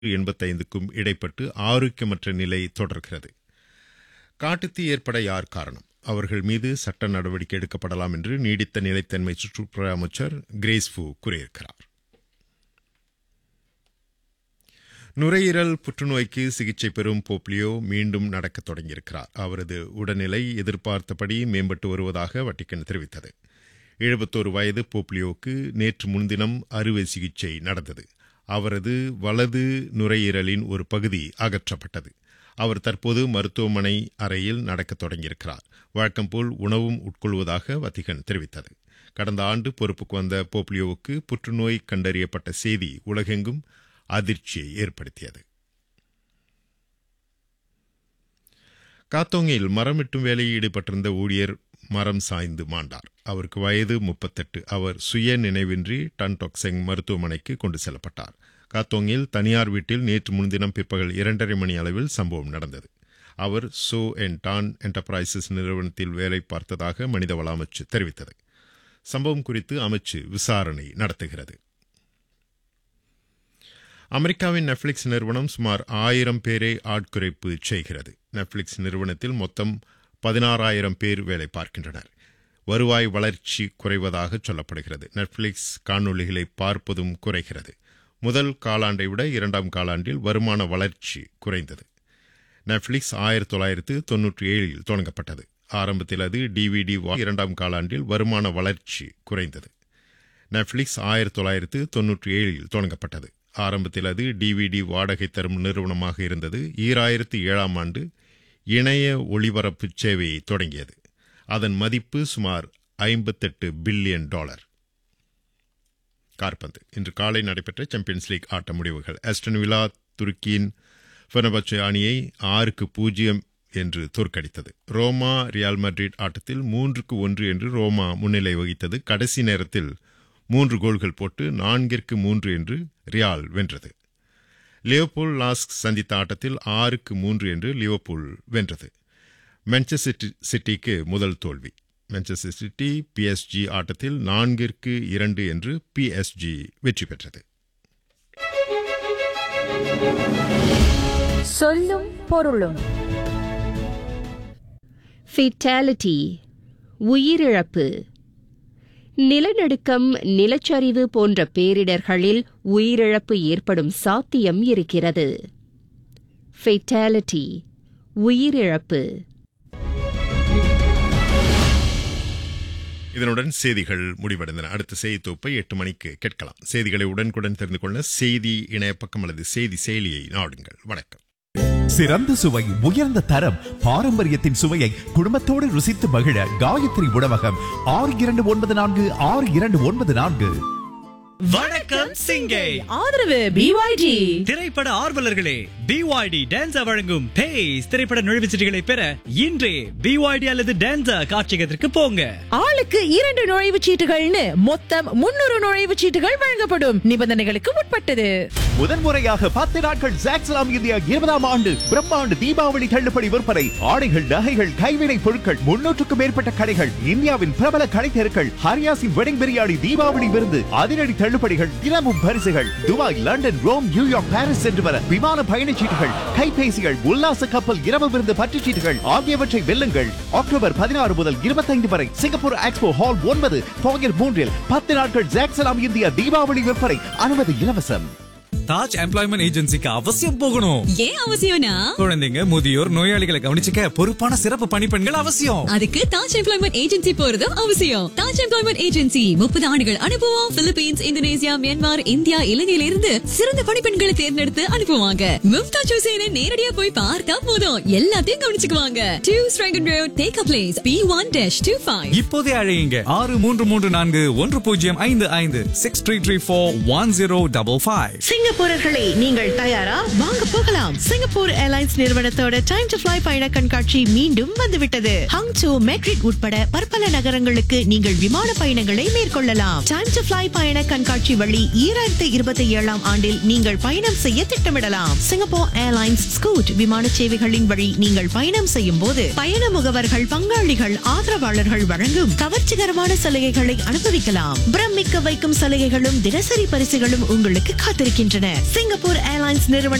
எண்பத்தைந்துக்கும் இடைப்பட்டு ஆரோக்கியமற்ற நிலை தொடர்கிறது காட்டுத்தீ ஏற்பட யார் காரணம் அவர்கள் மீது சட்ட நடவடிக்கை எடுக்கப்படலாம் என்று நீடித்த நிலைத்தன்மை சுற்றுப்புற அமைச்சர் கிரேஸ்ஃபு கூறியிருக்கிறார் நுரையீரல் புற்றுநோய்க்கு சிகிச்சை பெறும் போப்லியோ மீண்டும் நடக்கத் தொடங்கியிருக்கிறார் அவரது உடல்நிலை எதிர்பார்த்தபடி மேம்பட்டு வருவதாக வட்டிக்கன் தெரிவித்தது எழுபத்தோரு வயது போப்லியோவுக்கு நேற்று முன்தினம் அறுவை சிகிச்சை நடந்தது அவரது வலது நுரையீரலின் ஒரு பகுதி அகற்றப்பட்டது அவர் தற்போது மருத்துவமனை அறையில் நடக்கத் தொடங்கியிருக்கிறார் வழக்கம்போல் உணவும் உட்கொள்வதாக வத்திகன் தெரிவித்தது கடந்த ஆண்டு பொறுப்புக்கு வந்த போப்லியோவுக்கு புற்றுநோய் கண்டறியப்பட்ட செய்தி உலகெங்கும் அதிர்ச்சியை ஏற்படுத்தியது காத்தோங்கில் மரமிட்டும் வேலையில் ஈடுபட்டிருந்த ஊழியர் மரம் சாய்ந்து மாண்டார் அவருக்கு வயது முப்பத்தெட்டு அவர் சுய நினைவின்றி டன்டொக்செங் மருத்துவமனைக்கு கொண்டு செல்லப்பட்டார் காத்தோங்கில் தனியார் வீட்டில் நேற்று முன்தினம் பிற்பகல் இரண்டரை மணி அளவில் சம்பவம் நடந்தது அவர் சோ அண்ட் டான் என்டர்பிரைசஸ் நிறுவனத்தில் வேலை பார்த்ததாக மனிதவள அமைச்சு தெரிவித்தது சம்பவம் குறித்து அமைச்சு விசாரணை நடத்துகிறது அமெரிக்காவின் நெட்ஃபிளிக்ஸ் நிறுவனம் சுமார் ஆயிரம் பேரை ஆட்குறைப்பு செய்கிறது நெட்ஃபிளிக்ஸ் நிறுவனத்தில் மொத்தம் பதினாறாயிரம் பேர் வேலை பார்க்கின்றனர் வருவாய் வளர்ச்சி குறைவதாக சொல்லப்படுகிறது நெட்ஃபிளிக்ஸ் காணொளிகளை பார்ப்பதும் குறைகிறது முதல் காலாண்டை விட இரண்டாம் காலாண்டில் வருமான வளர்ச்சி குறைந்தது நெட்ஃபிளிக்ஸ் ஆயிரத்தி தொள்ளாயிரத்து தொன்னூற்றி ஏழில் தொடங்கப்பட்டது ஆரம்பத்தில் அது டிவிடி இரண்டாம் காலாண்டில் வருமான வளர்ச்சி குறைந்தது நெட்ஃபிளிக்ஸ் ஆயிரத்தி தொள்ளாயிரத்து தொன்னூற்றி ஏழில் தொடங்கப்பட்டது ஆரம்பத்தில் அது டிவிடி வாடகை தரும் நிறுவனமாக இருந்தது ஈராயிரத்து ஏழாம் ஆண்டு இணைய ஒளிபரப்பு சேவையை தொடங்கியது அதன் மதிப்பு சுமார் ஐம்பத்தெட்டு பில்லியன் டாலர் கார்பந்து இன்று காலை நடைபெற்ற சாம்பியன்ஸ் லீக் ஆட்ட முடிவுகள் ஆஸ்டன் விழா துருக்கியின் ஃபெனபச்சே அணியை ஆறுக்கு பூஜ்ஜியம் என்று தோற்கடித்தது ரோமா ரியால் மட்ரிட் ஆட்டத்தில் மூன்றுக்கு ஒன்று என்று ரோமா முன்னிலை வகித்தது கடைசி நேரத்தில் மூன்று கோல்கள் போட்டு நான்கிற்கு மூன்று என்று ரியால் வென்றது லியோபூல் லாஸ்க் சந்தித்த ஆட்டத்தில் ஆறுக்கு மூன்று என்று லியோபூல் வென்றது மான்செஸ்டர் சிட்டிக்கு முதல் தோல்வி மான்செஸ்டர் சிட்டி பிஎஸ்ஜி ஆட்டத்தில் நான்கிற்கு இரண்டு என்று பிஎஸ்ஜி வெற்றி பெற்றது சொல்லும் பொருளும் ஃபேட்டாலிட்டி உயிரிழப்பு நிலநடுக்கம் நிலச்சரிவு போன்ற பேரிடர்களில் உயிரிழப்பு ஏற்படும் சாத்தியம் இருக்கிறது ஃபேட்டாலிட்டி உயிரிழப்பு இதனுடன் செய்திகள் முடிவடைந்தன அடுத்த செய்தி தொகுப்பை எட்டு மணிக்கு கேட்கலாம் செய்திகளை உடனுக்குடன் தெரிந்து கொள்ள செய்தி இணையப்பக்கம் அல்லது செய்தி செயலியை நாடுங்கள் வணக்கம் சிறந்த சுவை உயர்ந்த தரம் பாரம்பரியத்தின் சுவையை குடும்பத்தோடு ருசித்து மகிழ காயத்ரி உணவகம் ஆறு இரண்டு ஒன்பது நான்கு ஆறு இரண்டு ஒன்பது நான்கு வணக்கம் சிங்கை ஆதரவு பிஒய்டி திரைப்பட ஆர்வலர்களே பிஒய்டி டான்ஸா வழங்கும் பேஸ் திரைப்பட நுழைவுச்சீட்டுகளை பெற இன்றே பிஒய்டி அல்லது டான்ஸா காட்சியகத்திற்கு போங்க ஆளுக்கு இரண்டு நுழைவுச் சீட்டுகள்னு மொத்தம் முன்னூறு நுழைவுச் சீட்டுகள் வழங்கப்படும் நிபந்தனைகளுக்கு உட்பட்டது முதன்முறையாக பத்து நாட்கள் ஜாக்ஸ்லாம் இந்தியா இருபதாம் ஆண்டு பிரம்மாண்டு தீபாவளி தள்ளுபடி விற்பனை ஆடைகள் நகைகள் கைவினை பொருட்கள் முன்னூற்றுக்கும் மேற்பட்ட கடைகள் இந்தியாவின் பிரபல கடை தெருக்கள் ஹரியாசின் வெடிங் பிரியாணி தீபாவளி விருந்து அதிரடி தள்ளுபடிகள் தினமும் பரிசுகள் Dubai London Rome New York Paris சென்று வர விமான பயணச்சீட்டுகள் கைபேசிகள் உல்லாச கப்பல் இரவு விருந்து பற்றுச்சீட்டுகள் ஆகியவற்றை வெல்லுங்கள் அக்டோபர் பதினாறு முதல் இருபத்தைந்து வரை சிங்கப்பூர் எக்ஸ்போ ஹால் ஒன்பது பாங்கர் மூன்றில் பத்து நாட்கள் ஜாக்சலாம் இந்தியா தீபாவளி விற்பனை அனுமதி இலவசம் தாஜ் எம்ப்ளாய்மெண்ட் ஏஜென்சிக்கு அவசியம் போகணும் ஏன் அவசியம்னா குழந்தைங்க முதியோர் நோயாளிகளை கவனிச்சுக்க பொறுப்பான சிறப்பு பணிப்பெண்கள் அவசியம் அதுக்கு தாஜ் எம்ப்ளாய்மெண்ட் ஏஜென்சி போறதும் அவசியம் தாஜ் எம்ப்ளாய்மெண்ட் ஏஜென்சி முப்பது ஆண்டுகள் அனுபவம் பிலிப்பீன்ஸ் இந்தோனேசியா மியான்மர் இந்தியா இலங்கையில இருந்து சிறந்த பணிப்பெண்களை தேர்ந்தெடுத்து அனுப்புவாங்க மும்தாஜ் ஹுசேனை நேரடியா போய் பார்த்தா போதும் எல்லாத்தையும் கவனிச்சுக்குவாங்க two Strachan road take place B one dash two five இப்போதே அழையுங்க ஆறு மூன்று மூன்று நான்கு ஒன்று பூஜ்ஜியம் ஐந்து ஐந்து six three three four one zero double five சிங்கப்பூரர்களே நீங்கள் தயாரா வாங்க போகலாம் சிங்கப்பூர் ஏர்லைன்ஸ் நிறுவனத்தோட டைம் டு ஃபிளை பயண கண்காட்சி மீண்டும் வந்துவிட்டது ஹங்சோ மெட்ரிட் உட்பட பற்பல நகரங்களுக்கு நீங்கள் விமான பயணங்களை மேற்கொள்ளலாம் டைம் டு ஃபிளை பயண கண்காட்சி வழி ஈராயிரத்தி இருபத்தி ஏழாம் ஆண்டில் நீங்கள் பயணம் செய்ய திட்டமிடலாம் சிங்கப்பூர் ஏர்லைன்ஸ் ஸ்கூட் விமான சேவைகளின் வழி நீங்கள் பயணம் செய்யும் போது பயண முகவர்கள் பங்காளிகள் ஆதரவாளர்கள் வழங்கும் கவர்ச்சிகரமான சலுகைகளை அனுபவிக்கலாம் பிரமிக்க வைக்கும் சலுகைகளும் தினசரி பரிசுகளும் உங்களுக்கு காத்திருக்கின்றன வருகின்றன சிங்கப்பூர் ஏர்லைன்ஸ் நிறுவனம்